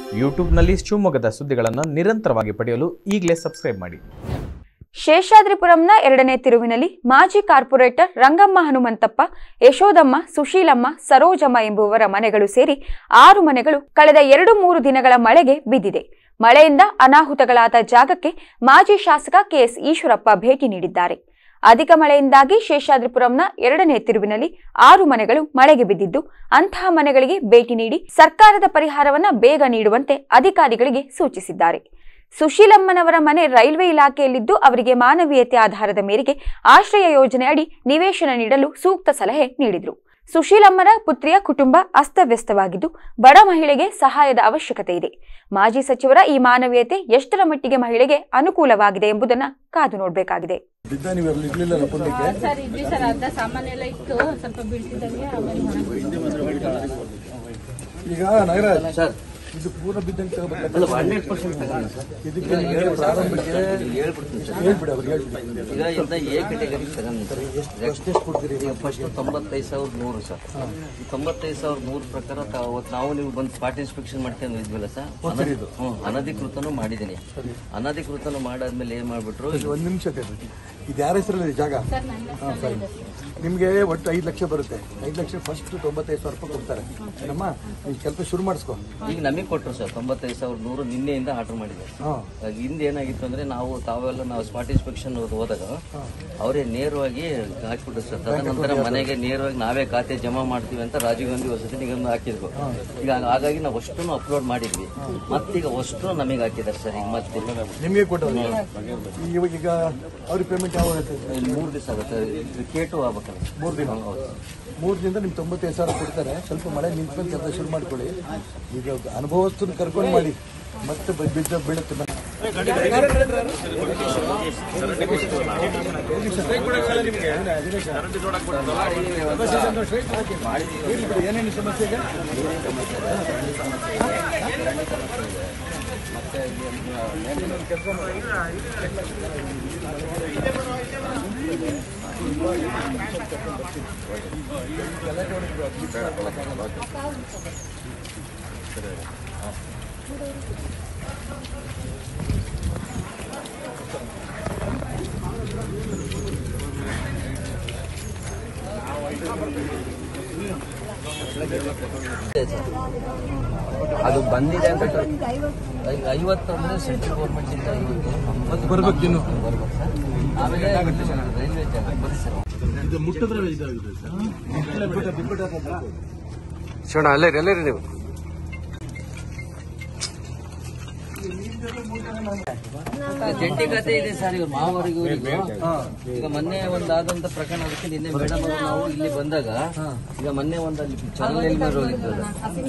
ಯೂಟ್ಯೂಬ್ನಲ್ಲಿ ಶಿವಮೊಗ್ಗದ ಸುದ್ದಿಗಳನ್ನು ನಿರಂತರವಾಗಿ ಪಡೆಯಲು ಈಗಲೇ ಸಬ್ಸ್ಕ್ರೈಬ್ ಮಾಡಿ ಶೇಷಾದ್ರಿಪುರಂನ ಎರಡನೇ ತಿರುವಿನಲ್ಲಿ ಮಾಜಿ ಕಾರ್ಪೊರೇಟರ್ ರಂಗಮ್ಮ ಹನುಮಂತಪ್ಪ ಯಶೋದಮ್ಮ ಸುಶೀಲಮ್ಮ ಸರೋಜಮ್ಮ ಎಂಬುವರ ಮನೆಗಳು ಸೇರಿ ಆರು ಮನೆಗಳು ಕಳೆದ ಎರಡು ಮೂರು ದಿನಗಳ ಮಳೆಗೆ ಬಿದ್ದಿದೆ ಮಳೆಯಿಂದ ಅನಾಹುತಗಳಾದ ಜಾಗಕ್ಕೆ ಮಾಜಿ ಶಾಸಕ ಕೆಎಸ್ ಈಶ್ವರಪ್ಪ ಭೇಟಿ ನೀಡಿದ್ದಾರೆ ಅಧಿಕ ಮಳೆಯಿಂದಾಗಿ ಶೇಷಾದ್ರಿಪುರಂನ ಎರಡನೇ ತಿರುವಿನಲ್ಲಿ ಆರು ಮನೆಗಳು ಮಳೆಗೆ ಬಿದ್ದಿದ್ದು ಅಂತಹ ಮನೆಗಳಿಗೆ ಭೇಟಿ ನೀಡಿ ಸರ್ಕಾರದ ಪರಿಹಾರವನ್ನ ಬೇಗ ನೀಡುವಂತೆ ಅಧಿಕಾರಿಗಳಿಗೆ ಸೂಚಿಸಿದ್ದಾರೆ ಸುಶೀಲಮ್ಮನವರ ಮನೆ ರೈಲ್ವೆ ಇಲಾಖೆಯಲ್ಲಿದ್ದು ಅವರಿಗೆ ಮಾನವೀಯತೆ ಆಧಾರದ ಮೇರೆಗೆ ಆಶ್ರಯ ಯೋಜನೆ ಅಡಿ ನಿವೇಶನ ನೀಡಲು ಸೂಕ್ತ ಸಲಹೆ ನೀಡಿದರು ಸುಶೀಲಮ್ಮನ ಪುತ್ರಿಯ ಕುಟುಂಬ ಅಸ್ತವ್ಯಸ್ತವಾಗಿದ್ದು ಬಡ ಮಹಿಳೆಗೆ ಸಹಾಯದ ಅವಶ್ಯಕತೆ ಇದೆ ಮಾಜಿ ಸಚಿವರ ಈ ಮಾನವೀಯತೆ ಎಷ್ಟರ ಮಟ್ಟಿಗೆ ಮಹಿಳೆಗೆ ಅನುಕೂಲವಾಗಿದೆ ಎಂಬುದನ್ನು ಕಾದು ನೋಡಬೇಕಾಗಿದೆ ಬಿದ್ದ ನೀವು ಅಲ್ಲಿ ಇರ್ಲಿಲ್ಲ ಪುಣ್ಯಕ್ಕೆ ಸರ್ ಇದ್ವಿ ಸರ್ ಅರ್ಧ ಸಾಮಾನೆಲ್ಲ ಇತ್ತು ಸ್ವಲ್ಪ ಬೀಳ್ತಿದ್ದಂಗೆ ಆಮೇಲೆ ಹೊರಗೆ ಈಗ ನಗರ ಇದು ಪೂರ್ಣ ಬಿದ್ದಂಗೆ ತಗೋಬೇಕು ಇದಕ್ಕೆ ನಿಮಗೆ ಪ್ರಾರಂಭಕ್ಕೆ ಹೇಳ್ಬಿಡಿ ಅವ್ರಿಗೆ ಹೇಳ್ಬಿಡಿ ಈಗ ಇಂದ ಎ ಕೆಟಗರಿ ತಗೊಂಡು ಎಷ್ಟೆಷ್ಟು ಕೊಡ್ತೀರಿ ಈಗ ಫಸ್ಟ್ ತೊಂಬತ್ತೈದು ಸಾವಿರದ ನೂರು ಸರ್ ಈ ತೊಂಬತ್ತೈದು ಸಾವಿರದ ನೂರು ಪ್ರಕಾರ ತಾವು ಅವತ್ತು ನಾವು ನೀವು ಬಂದು ಸ್ಪಾಟ್ ಇನ್ಸ್ಪೆಕ್ಷನ್ ಮಾಡ್ಕೊಂಡು ಇದ್ವಲ್ಲ ಸರ್ ಹ್ಞೂ ಅನಧಿಕೃತನೂ ಮಾಡಿದ್ದೀನಿ ಅನಧಿಕೃತನೂ ಮಾಡಾದ್ಮೇಲೆ ಏನ್ ಮಾಡ್ಬಿಟ್ರು ಇದು ಒಂದು ನಿಮಿಷ ತಗೊಳ್ಳಿ. ಇದು ಯಾರ ಹೆಸರಲ್ಲಿ ಜಾಗ ಹಾಂ ಸರಿ ನಿಮಗೆ ಒಟ್ಟು ಐದು ಲಕ್ಷ ಬರುತ್ತೆ ಐದು ಲಕ್ಷ ಫಸ್ಟ್ ತೊಂಬತ್ತೈದು ಸಾವಿರ ರೂಪಾಯಿ ಕೊಡ್ತಾರೆ ಏನಮ್ಮ ನೀವು ಕೆಲಸ ಶುರು ಮಾಡಿಸ್ಕೊ ಈಗ ನಮಗೆ ಕೊಟ್ಟರು ಸರ್ ತೊಂಬತ್ತೈದು ಸಾವಿರದ ನೂರು ನಿನ್ನೆಯಿಂದ ಆರ್ಡರ್ ಮಾಡಿದೆ ಹಾಂ ಹಿಂದೆ ಏನಾಗಿತ್ತು ಅಂದ್ರೆ ನಾವು ತಾವೆಲ್ಲ ನಾವು ಸ್ಪಾಟ್ ಇನ್ಸ್ಪೆಕ್ಷನ್ ಹೋದಾಗ ಅವರೇ ನೇರವಾಗಿ ಹಾಕ್ಬಿಟ್ರು ಸರ್ ತದನಂತರ ಮನೆಗೆ ನೇರವಾಗಿ ನಾವೇ ಖಾತೆ ಜಮಾ ಮಾಡ್ತೀವಿ ಅಂತ ರಾಜೀವ್ ಗಾಂಧಿ ವಸತಿ ನಿಗಮ ಹಾಕಿದ್ರು ಈಗ ಹಾಗಾಗಿ ನಾವು ಅಷ್ಟನ್ನು ಅಪ್ಲೋಡ್ ಮಾಡಿದ್ವಿ ಮತ್ತೀಗ ಅಷ್ಟು ನಮಗೆ ಹಾಕಿದ್ದಾರೆ ಸರ್ ಈಗ ಮತ್ತೆ ನಿಮಗೆ ಕೊಟ್ಟವ್ರು ಇವಾಗ ಈಗ ಅವ್ರಿಗೆ ಪೇಮೆಂಟ್ ಯಾವಾಗ ಆಗುತ್ತೆ ಇಲ್ಲಿ ಮೂರು ದಿವಸ ಆಗುತ್ತೆ ಕೇಟು ಆಗ್ಬೇಕಲ್ಲ ಮೂರು ದಿನ ಮೂರು ದಿನದಿಂದ ನಿಮ್ಗೆ ತೊಂಬತ್ತೈದು ಸಾವಿರ ಕೊಡ್ತಾರೆ ಸ್ವಲ್ಪ ಮಳೆ ನಿಂತ್ಕೊಂಡು ಕೆಲಸ ಶುರು ಮಾಡ್ಕೊಳ್ಳಿ ಈಗ ಅನುಭವಸ್ಥರು ಕರ್ಕೊಂಡು ಮಾಡಿ ಮತ್ತೆ ಬ- ಬಿದ್ದ ಬೀಳುತ್ತೆ ಮತ್ತೆ. ಏನೇನು ಸಮಸ್ಯೆ ಇದೆ ಅದು ಬಂದಿದೆ ಅಂತ ಈಗ ಐವತ್ತು ಅಂದ್ರೆ ಸೆಂಟ್ರಲ್ ಗೌರ್ಮೆಂಟ್ ಇಂದ ಐವತ್ತು ಬರ್ಬೇಕು ಇನ್ನು ಬರ್ಬೇಕು ಸರ್ ಆಮೇಲೆ ರೈಲ್ವೆ ಜಾಗ ಬನ್ನಿ ಸರ್ ಇದು ಮುಟ್ಟಿದ್ರೆ ಇದಾಗಿದೆ ಸರ್ ಬಿಟ್ಟ ಬಿಟ್ಬಿಟ್ಟ ಶಿವಣ್ಣ ಅಲ್ಲೇ ಅಲ್ಲೇ ನೀವು ಜಂಟಿ ಖಾತೆ ಇದೆ ಸರ್ ಇವ್ರ ಮಾವರಿಗೂ ಇವರಿಗೂ ಈಗ ಮೊನ್ನೆ ಒಂದಾದಂತ ಪ್ರಕರಣ ಅದಕ್ಕೆ ನಿನ್ನೆ ಮೇಡಮ್ ಅವರು ನಾವು ಇಲ್ಲಿ ಬಂದಾಗ ಈಗ ಮೊನ್ನೆ ಒಂದು ಅಲ್ಲಿ ಚಾನಲ್ ಮೇಲೆ ಹೋಗಿದ್ದಲ್ಲ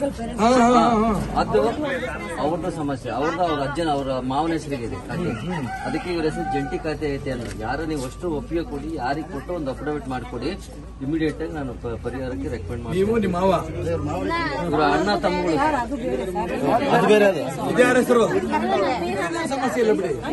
ಅದು ಅವ್ರದ್ದು ಸಮಸ್ಯೆ ಅವ್ರದ್ದು ಅವ್ರ ಅಜ್ಜನ ಅವರ ಮಾವನ ಹೆಸರಿಗೆ ಇದೆ ಖಾತೆ ಅದಕ್ಕೆ ಇವ್ರ ಹೆಸರು ಜಂಟಿ ಖಾತೆ ಐತೆ ಅನ್ನೋದು ಯಾರು ನೀವು ಅಷ್ಟು ಒಪ್ಪಿಗೆ ಕೊಡಿ ಯಾರಿಗೆ ಕೊಟ್ಟು ಒಂದು ಅಫಿಡವಿಟ್ ಮಾಡ್ಕೊಡಿ ಇಮಿಡಿಯೇಟ್ ಆಗಿ ನಾನು ಪ- ಪರಿಹಾರಕ್ಕೆ ರೆಕಮೆಂಡ್ ಮಾಡ್ತೀನಿ ನೀವು ನಿಮ್ಮ ಮಾವ ಇವ್ರ ಅಣ್ಣ ತಮ್ಮಗಳು ಅದು ಬೇರೆ ಅದು ಇದ್ಯಾರ ಹೆಸರು ಸಮಸ್ಯೆ ಇಲ್ಲ ಬಿಡಿ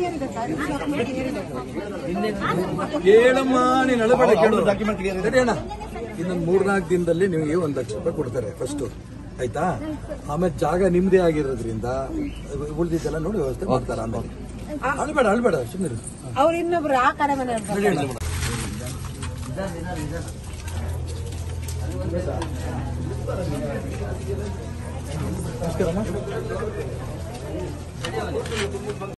ಹೇಳಮ್ಮ ನೀನು ಅಳಬೇಡ ಕೇಳು ಸರಿ ಅಣ್ಣ ಇನ್ನೊಂದು ಮೂರ್ನಾಲ್ಕು ದಿನದಲ್ಲಿ ನಿಮಗೆ ಒಂದು ಲಕ್ಷ ರೂಪಾಯಿ ಕೊಡ್ತಾರೆ ಫಸ್ಟ್ ಆಯ್ತಾ ಆಮೇಲೆ ಜಾಗ ನಿಮ್ದೇ ಆಗಿರೋದ್ರಿಂದ ಉಳಿದಿದ್ದೆಲ್ಲ ನೋಡಿ ವ್ಯವಸ್ಥೆ ಮಾಡ್ತಾರೆ ಆಮೇಲೆ ಅಳ್ಬೇಡ ಅಳ್ಬೇಡ ಸುಮ್ಮನೆ ಅವ್ರು ಇನ್ನೊಬ್ರು ಆ ಕಡೆ ಮನೆ ನಮಸ್ಕಾರಮ್ಮ